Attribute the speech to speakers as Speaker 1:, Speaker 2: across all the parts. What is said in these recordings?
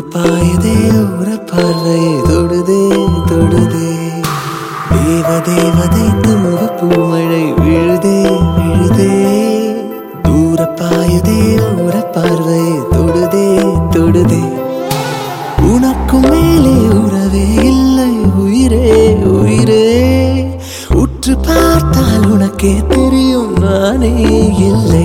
Speaker 1: பாயுதே ஊர பார்வை தொடுதே தொடுதே தேவ தேவதை தூவ பூமழை விழுதே விழுதே தூர பாயுதே ஊர பார்வை தொடுதே தொடுதே உனக்கும் மேலே உறவே இல்லை உயிரே உயிரே உற்று பார்த்தால் உனக்கே தெரியும் நானே இல்லை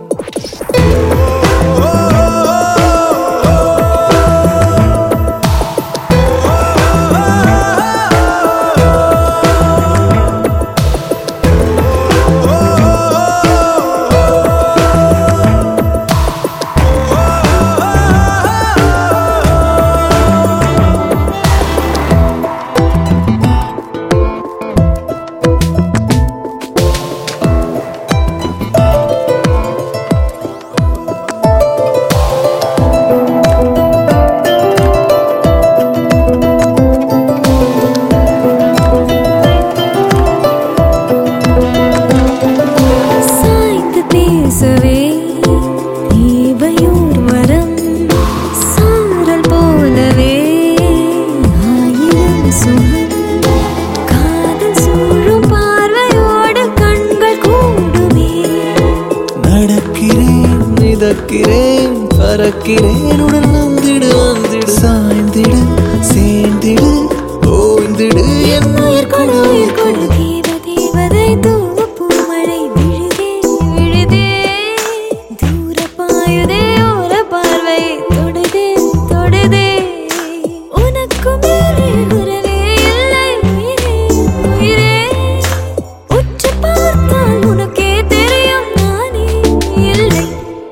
Speaker 2: சாய்த்து பேசவே தேவையோர் வரம் சாரல் போலவே ஆயிரம் சுகம் காதல் சூழும் பார்வையோடு கண்கள் கூடுமே
Speaker 1: நடக்கிறேன் மிதக்கிறேன் பறக்கிறேன் உடன் வந்திடு வந்திடு சாய்ந்திடு சேர்ந்திடு ஓய்ந்திடு என் உயிர் கொடு உயிர் கொடு
Speaker 2: தேவ தேவதை தூவ பூமழை விழுதே விழுதே தூர பாயுதே ஓர பார்வை தொடுதே தொடுதே உனக்கு மேலே உறவே இல்லை உயிரே உயிரே உற்று பார்த்தால் உனக்கே தெரியும் நானே இல்லை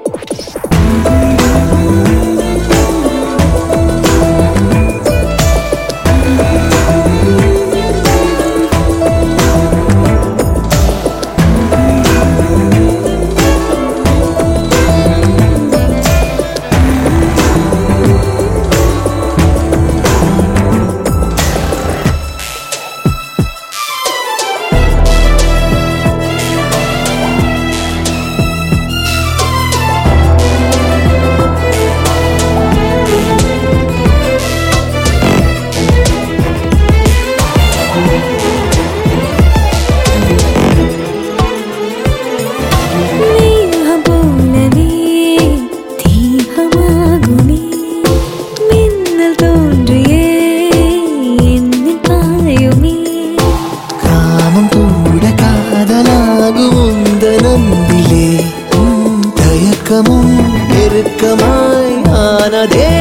Speaker 2: மேகம் போலவே தீபமாகுமே மின்னல் தோன்றியே என்னில் பாயுமே
Speaker 1: காமம் கூட காதலாகும் உந்த நந்திலே உம் தயக்கமும் நெருக்கமாய் ஆனதே